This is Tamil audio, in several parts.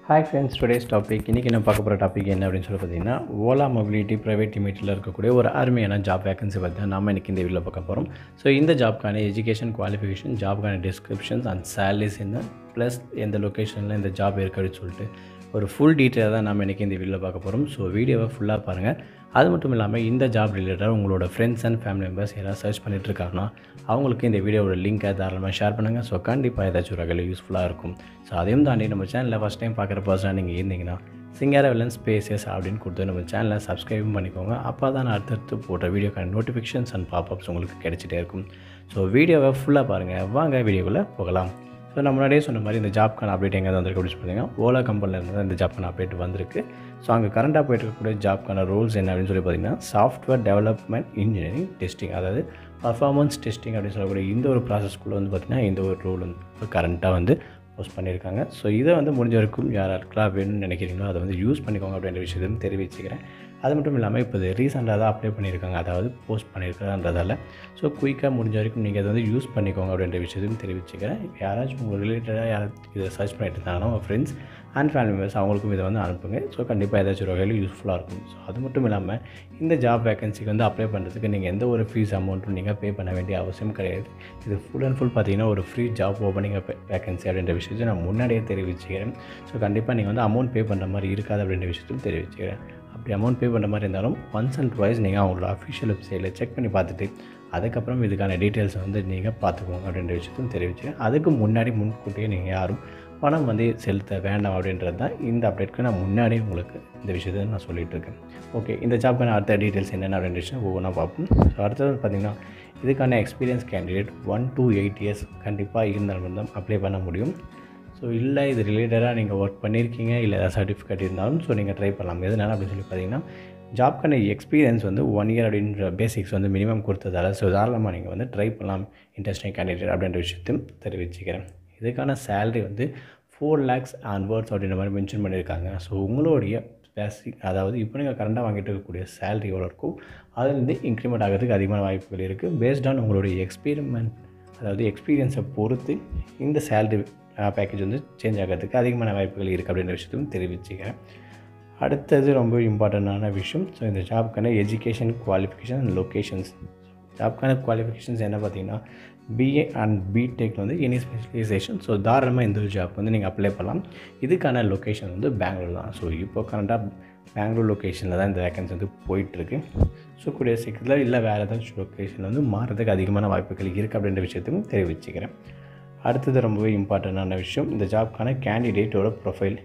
ஹாய் ஃப்ரெண்ட்ஸ் டுடேஸ் டாபிக் இன்றைக்கி என்ன பார்க்க போகிற டாபிக் என்ன அப்படின்னு சொல்லி பார்த்தீங்கன்னா ஓலா மொபிலிட்டி ப்ரைவேட் லிமிட்டில் இருக்கக்கூடிய ஒரு அருமையான ஜாப் வேகன்சி பற்றி தான் நம்ம இன்றைக்கி இந்த வீடியோவில் பார்க்க போகிறோம் ஸோ இந்த ஜாப்க்கான எஜுகேஷன் குவாலிஃபிகேஷன் ஜாப்க்கான டிஸ்கிரிப்ஷன்ஸ் அண்ட் சேலரிஸ் என்ன ப்ளஸ் எந்த லொக்கேஷனில் இந்த ஜாப் இருக்குது அப்படின்னு சொல்லிட்டு ஒரு ஃபுல் டீட்டெயில் தான் நம்ம இன்றைக்கி இந்த வீடியோவில் பார்க்க போகிறோம் ஸோ வீடியோவை ஃபுல்லாக பாருங்கள் அது மட்டும் இல்லாமல் இந்த ஜாப் ரிலேட்டடாக உங்களோட ஃப்ரெண்ட்ஸ் அண்ட் ஃபேமிலி மெம்பர்ஸ் யாராவது சர்ச் பண்ணிட்டு இருக்காங்கன்னா அவங்களுக்கு இந்த வீடியோவோட லிங்கை தாராளமாக ஷேர் பண்ணுங்கள் ஸோ கண்டிப்பாக ஏதாச்சும் ஒரு வகையில் யூஸ்ஃபுல்லாக இருக்கும் ஸோ அதையும் தாண்டி நம்ம சேனலில் ஃபஸ்ட் டைம் பார்க்குற பர்சனாக நீங்கள் இருந்தீங்கன்னா சிங்கார வில்லன் ஸ்பேசஸ் அப்படின்னு கொடுத்து நம்ம சேனலை சப்ஸ்கிரைபும் பண்ணிக்கோங்க அப்போ தான் நான் அடுத்தடுத்து போட்ட வீடியோக்கான நோட்டிஃபிகேஷன்ஸ் அண்ட் பாப்அப்ஸ் உங்களுக்கு கிடைச்சிட்டே இருக்கும் ஸோ வீடியோவை ஃபுல்லாக பாருங்கள் வாங்க வீடியோக்குள்ளே போகலாம் ஸோ நம்ம முன்னாடியே சொன்ன மாதிரி இந்த ஜாப்க்கான அப்டேட் எங்கே வந்திருக்கு அப்படின்னு பார்த்தீங்கன்னா ஓலா கம்பெனியில் இருந்து தான் இந்த ஜாப்க்கான அப்டேட் வந்திருக்கு ஸோ அங்கே கரண்டாக போயிட்டு இருக்கக்கூடிய ஜாப்க்கான ரோல்ஸ் என்ன அப்படின்னு சொல்லி பார்த்தீங்கன்னா சாஃப்ட்வேர் டெவலப்மெண்ட் இன்ஜினியரிங் டெஸ்டிங் அதாவது பர்ஃபார்மன்ஸ் டெஸ்டிங் அப்படின்னு சொல்லக்கூடிய இந்த ஒரு ப்ராசஸ்க்குள்ளே வந்து பார்த்திங்கன்னா இந்த ஒரு ரோல் வந்து இப்போ கரண்ட்டாக வந்து போஸ்ட் பண்ணியிருக்காங்க ஸோ இதை வந்து முடிஞ்ச வரைக்கும் யாராருக்கெல்லாம் வேணும்னு நினைக்கிறீங்களோ அதை வந்து யூஸ் பண்ணிக்கோங்க அப்படின்ற விஷயத்தையும் தெரிவிச்சுக்கிறேன் அது மட்டும் இல்லாமல் இப்போ இது ரீசெண்டாக தான் அப்ளை பண்ணியிருக்காங்க அதாவது போஸ்ட் பண்ணியிருக்கிறன்றதால ஸோ குயிக்காக முடிஞ்ச வரைக்கும் நீங்கள் அதை வந்து யூஸ் பண்ணிக்கோங்க அப்படின்ற விஷயத்தையும் தெரிவிச்சுக்கிறேன் யாராச்சும் உங்கள் ரிலேட்டடாக யாராச்சும் இதை சர்ச் பண்ணிட்டு இருந்தாங்கன்னா உங்கள் ஃப்ரெண்ட்ஸ் அண்ட் ஃபேமிலி மெம்பர்ஸ் அவங்களுக்கும் இதை வந்து அனுப்புங்க ஸோ கண்டிப்பாக ஏதாச்சும் ஒரு வகையில் யூஸ்ஃபுல்லாக இருக்கும் ஸோ அது மட்டும் இல்லாமல் இந்த ஜாப் வேகன்சிக்கு வந்து அப்ளை பண்ணுறதுக்கு நீங்கள் எந்த ஒரு ஃபீஸ் அமௌண்ட்டும் நீங்கள் பே பண்ண வேண்டிய அவசியம் கிடையாது இது ஃபுல் அண்ட் ஃபுல் பார்த்தீங்கன்னா ஒரு ஃப்ரீ ஜாப் ஓப்பனிங் வேகன்சி அப்படின்ற விஷயத்தை நான் முன்னாடியே தெரிவிச்சுக்கிறேன் ஸோ கண்டிப்பாக நீங்கள் வந்து அமௌண்ட் பே பண்ணுற மாதிரி இருக்காது அப்படின்ற விஷயத்தையும் தெரிவிச்சுக்கிறேன் அப்படி அமௌண்ட் பே பண்ணுற மாதிரி இருந்தாலும் ஒன்ஸ் அண்ட் ட்வைஸ் நீங்கள் அவங்களோட அஃபிஷியல் வெப்சைட்டில் செக் பண்ணி பார்த்துட்டு அதுக்கப்புறம் இதுக்கான டீட்டெயில்ஸை வந்து நீங்கள் பார்த்துக்கோங்க அப்படின்ற விஷயத்தையும் தெரிவிச்சுக்கிறேன் அதுக்கு முன்னாடி முன்கூட்டியே நீங்கள் யாரும் பணம் வந்து செலுத்த வேண்டாம் அப்படின்றது தான் இந்த அப்டேட்க்கு நான் முன்னாடியே உங்களுக்கு இந்த விஷயத்தை நான் சொல்லிகிட்டு இருக்கேன் ஓகே இந்த ஜாப்க்கான அடுத்த டீட்டெயில்ஸ் என்னென்ன அப்படின்ற விஷயம் ஒவ்வொன்றா பார்ப்போம் ஸோ அடுத்தது பார்த்திங்கன்னா இதுக்கான experience candidate one two eight years கண்டிப்பாக இருந்தால் தான் அப்ளை பண்ண முடியும் ஸோ இல்லை இது ரிலேட்டடாக நீங்கள் ஒர்க் பண்ணியிருக்கீங்க இல்லை ஏதாவது சர்டிஃபிகேட் இருந்தாலும் ஸோ நீங்கள் ட்ரை பண்ணலாம் எதனால அப்படின்னு சொல்லி பார்த்தீங்கன்னா ஜாப்க்கான எக்ஸ்பீரியன்ஸ் வந்து ஒன் இயர் அப்படின்ற பேசிக்ஸ் வந்து மினிமம் கொடுத்ததால ஸோ தாராளமாக நீங்கள் வந்து ட்ரை பண்ணலாம் இன்ட்ரெஸ்டிங் கேண்டிடேட் அப்படின்ற விஷயத்தையும் தெரிவிச்சுக்கிறேன் இதுக்கான சேலரி வந்து ஃபோர் லேக்ஸ் அண்ட் வேர்ட்ஸ் அப்படின்ற மாதிரி மென்ஷன் பண்ணியிருக்காங்க ஸோ உங்களுடைய பேசிக் அதாவது இப்போ நீங்கள் கரண்டாக வாங்கிட்டு இருக்கக்கூடிய சேலரி எவ்வளோ இருக்கோ அதுலேருந்து இன்க்ரிமெண்ட் ஆகிறதுக்கு அதிகமான வாய்ப்புகள் இருக்குது பேஸ்ட் ஆன் உங்களுடைய எக்ஸ்பீரிமெண்ட் அதாவது எக்ஸ்பீரியன்ஸை பொறுத்து இந்த சேலரி பேக்கேஜ் வந்து சேஞ்ச் ஆகிறதுக்கு அதிகமான வாய்ப்புகள் இருக்குது அப்படின்ற விஷயத்தையும் தெரிவிச்சுக்கிறேன் அடுத்தது ரொம்ப இம்பார்ட்டண்ட்டான விஷயம் ஸோ இந்த ஜாப்க்கான எஜுகேஷன் குவாலிஃபிகேஷன் அண்ட் லொக்கேஷன்ஸ் ஜாப்க்கான குவாலிஃபிகேஷன்ஸ் என்ன பார்த்தீங்கன்னா பிஏ அண்ட் பிடெக் வந்து எனி ஸ்பெஷலைசேஷன் ஸோ தாராளமாக இந்த ஒரு ஜாப் வந்து நீங்கள் அப்ளை பண்ணலாம் இதுக்கான லொக்கேஷன் வந்து பெங்களூர் தான் ஸோ இப்போ கரண்ட்டாக பெங்களூர் லொக்கேஷனில் தான் இந்த வேக்கன்சி வந்து போயிட்டுருக்கு ஸோ கூடிய சீக்கிரத்தில் இல்லை வேறு ஏதாச்சும் லொக்கேஷன் வந்து மாறதுக்கு அதிகமான வாய்ப்புகள் இருக்குது அப்படின்ற விஷயத்தையும் தெரிவிச்சுக்கிறேன் அடுத்தது ரொம்பவே இம்பார்ட்டண்ட்டான விஷயம் இந்த ஜாப்க்கான கேண்டிடேட்டோட ப்ரொஃபைல்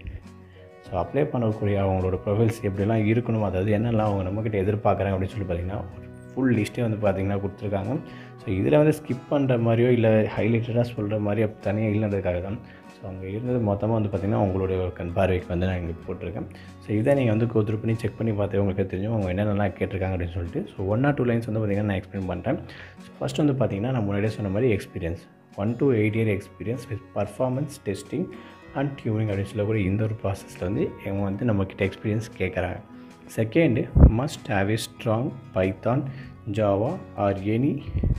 ஸோ அப்ளை பண்ணக்கூடிய அவங்களோட ப்ரொஃபைல்ஸ் எப்படிலாம் இருக்கணும் அதாவது என்னெல்லாம் அவங்க நம்மக்கிட்ட எதிர்பார்க்குறாங்க அப்படின்னு சொல்லி பார்த்தீங்கன்னா ஃபுல் லிஸ்ட்டே வந்து பார்த்திங்கன்னா கொடுத்துருக்காங்க ஸோ இதில் வந்து ஸ்கிப் பண்ணுற மாதிரியோ இல்லை ஹைலைட்டடாக சொல்கிற மாதிரி அப்படி தனியாக இல்லைன்றதுக்காக தான் ஸோ அங்கே இருந்தது மொத்தமாக வந்து பார்த்திங்கன்னா உங்களுடைய கண் பார்வைக்கு வந்து நான் இங்கே போட்டிருக்கேன் ஸோ இதை நீங்கள் வந்து கோத்ரூ பண்ணி செக் பண்ணி பார்த்து உங்களுக்கு தெரியும் அவங்க என்னென்னலாம் கேட்டிருக்காங்க அப்படின்னு சொல்லிட்டு so one or two lines வந்து பார்த்திங்கன்னா நான் எக்ஸ்பிளைன் பண்ணுறேன் ஸோ ஃபஸ்ட் வந்து பார்த்திங்கன்னா நான் முன்னாடியே சொன்ன மாதிரி experience one to eight year experience with performance testing and tuning அப்படின்னு சொல்லக்கூடிய இந்த ஒரு ப்ராசஸில் வந்து இவங்க வந்து நம்மக்கிட்ட எக்ஸ்பீரியன்ஸ் கேட்குறாங்க second must have a strong Python Java or any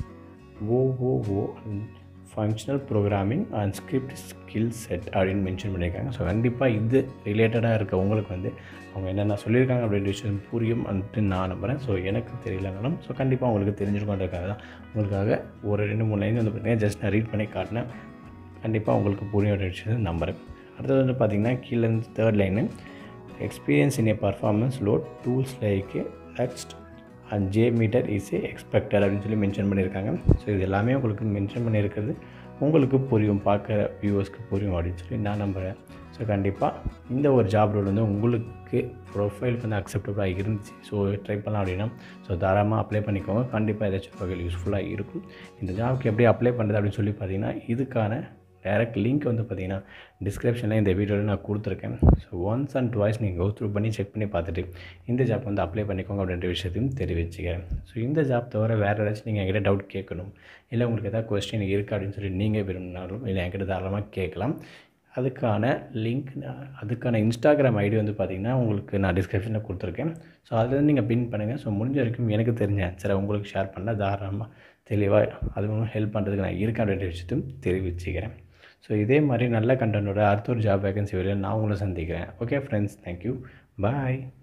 OOO functional programming and script skill set அப்படின்னு மென்ஷன் பண்ணியிருக்காங்க ஸோ கண்டிப்பாக இது ரிலேட்டடாக இருக்க உங்களுக்கு வந்து அவங்க என்னென்ன சொல்லியிருக்காங்க அப்படின்ற விஷயம் புரியும் அப்படின்ட்டு நான் நம்புகிறேன் ஸோ எனக்கு தெரியலனாலும் ஸோ கண்டிப்பாக உங்களுக்கு தெரிஞ்சிருக்கோன்றதுக்காக தான் உங்களுக்காக ஒரு ரெண்டு மூணு லைன் வந்து பார்த்தீங்கன்னா ஜஸ்ட் நான் ரீட் பண்ணி காட்டினேன் கண்டிப்பாக உங்களுக்கு புரியும் அப்படின்ற விஷயத்தை நம்புகிறேன் அடுத்தது வந்து பார்த்திங்கன்னா கீழே இருந்து third line experience in a performance load tools like next and JMeter is a expected அப்படின்னு சொல்லி மென்ஷன் பண்ணியிருக்காங்க ஸோ இது எல்லாமே உங்களுக்கு மென்ஷன் பண்ணியிருக்கிறது உங்களுக்கு புரியும் பார்க்குற வியூவர்ஸ்க்கு புரியும் அப்படின்னு சொல்லி நான் நம்புகிறேன் ஸோ கண்டிப்பாக இந்த ஒரு ஜாப் ரோல் வந்து உங்களுக்கு ப்ரொஃபைலுக்கு வந்து அக்செப்டபுளாக இருந்துச்சு ஸோ ட்ரை பண்ணலாம் அப்படின்னா ஸோ தாராளமாக அப்ளை பண்ணிக்கோங்க கண்டிப்பாக ஏதாச்சும் வகையில் யூஸ்ஃபுல்லாக இருக்கும் இந்த ஜாப்க்கு எப்படி அப்ளை பண்ணுறது அப்படின்னு சொல்லி பார்த்தீங்கன்னா இதுக்கான டைரக்ட் லிங்க் வந்து பார்த்தீங்கன்னா டிஸ்கிரிப்ஷனில் இந்த வீடியோவில் நான் கொடுத்துருக்கேன் ஸோ ஒன்ஸ் அண்ட் டுவைஸ் நீங்கள் கோ த்ரூ பண்ணி செக் பண்ணி பார்த்துட்டு இந்த ஜாப் வந்து அப்ளை பண்ணிக்கோங்க அப்படின்ற விஷயத்தையும் தெரிவிச்சுக்கிறேன் ஸோ இந்த ஜாப் தவிர வேறு ஏதாச்சும் நீங்கள் என்கிட்ட டவுட் கேட்கணும் இல்லை உங்களுக்கு எதாவது கொஸ்டின் இருக்குது அப்படின்னு சொல்லி நீங்கள் விரும்பினாலும் இல்லை என்கிட்ட தாராளமாக கேட்கலாம் அதுக்கான லிங்க் அதுக்கான இன்ஸ்டாகிராம் ஐடி வந்து பார்த்திங்கன்னா உங்களுக்கு நான் டிஸ்கிரிப்ஷனில் கொடுத்துருக்கேன் ஸோ அதில் நீங்கள் பின் பண்ணுங்கள் ஸோ முடிஞ்ச வரைக்கும் எனக்கு தெரிஞ்ச ஆன்சரை உங்களுக்கு ஷேர் பண்ணால் தாராளமாக தெளிவாக அது மூலம் ஹெல்ப் பண்ணுறதுக்கு நான் இருக்கேன் அப்படின்ற விஷயத்தையும் தெரிவிச்சுக்கிறேன் ஸோ இதே மாதிரி நல்ல கண்டென்ட்டோட அடுத்த ஒரு ஜாப் வேகன்சி வெளியில் நான் உங்களை சந்திக்கிறேன் ஓகே ஃப்ரெண்ட்ஸ் தேங்க்யூ பாய்